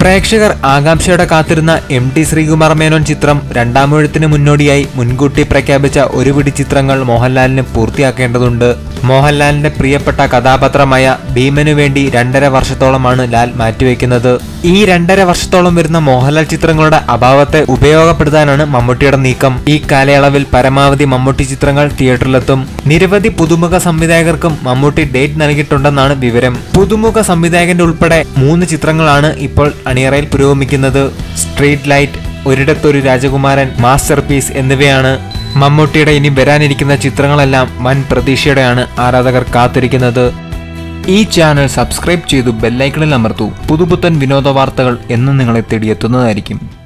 പ്രേക്ഷകർ ആകാംക്ഷയോടെ കാത്തിരുന്ന എം ടി ശ്രീകുമാർ മേനോൻ ചിത്രം രണ്ടാമൂഴത്തിന് മുന്നോടിയായി മുൻകൂട്ടി പ്രഖ്യാപിച്ച ഒരു പിടി ചിത്രങ്ങൾ മോഹൻലാലിന് പൂർത്തിയാക്കേണ്ടതുണ്ട് മോഹൻലാലിന്റെ പ്രിയപ്പെട്ട കഥാപാത്രമായ ഭീമനു വേണ്ടി രണ്ടര വർഷത്തോളമാണ് ലാൽ മാറ്റിവെക്കുന്നത് ഈ രണ്ടര വർഷത്തോളം വരുന്ന മോഹൻലാൽ ചിത്രങ്ങളുടെ അഭാവത്തെ ഉപയോഗപ്പെടുത്താനാണ് മമ്മൂട്ടിയുടെ നീക്കം ഈ കാലയളവിൽ പരമാവധി മമ്മൂട്ടി ചിത്രങ്ങൾ തിയേറ്ററിലെത്തും നിരവധി പുതുമുഖ സംവിധായകർക്കും മമ്മൂട്ടി ഡേറ്റ് നൽകിയിട്ടുണ്ടെന്നാണ് വിവരം പുതുമുഖ സംവിധായകന്റെ ഉൾപ്പെടെ മൂന്ന് ചിത്രങ്ങളാണ് ഇപ്പോൾ അണിയറയിൽ പുരോഗമിക്കുന്നത് സ്ട്രീറ്റ് ലൈറ്റ് ഒരിടത്തൊരു രാജകുമാരൻ മാസ്റ്റർ പീസ് എന്നിവയാണ് മമ്മൂട്ടിയുടെ ഇനി വരാനിരിക്കുന്ന ചിത്രങ്ങളെല്ലാം വൻ പ്രതീക്ഷയോടെയാണ് ആരാധകർ കാത്തിരിക്കുന്നത് ഈ ചാനൽ സബ്സ്ക്രൈബ് ചെയ്തു ബെല്ലൈക്കണിൽ അമർത്തൂ പുതുപുത്തൻ വിനോദ വാർത്തകൾ എന്നും നിങ്ങളെ തേടിയെത്തുന്നതായിരിക്കും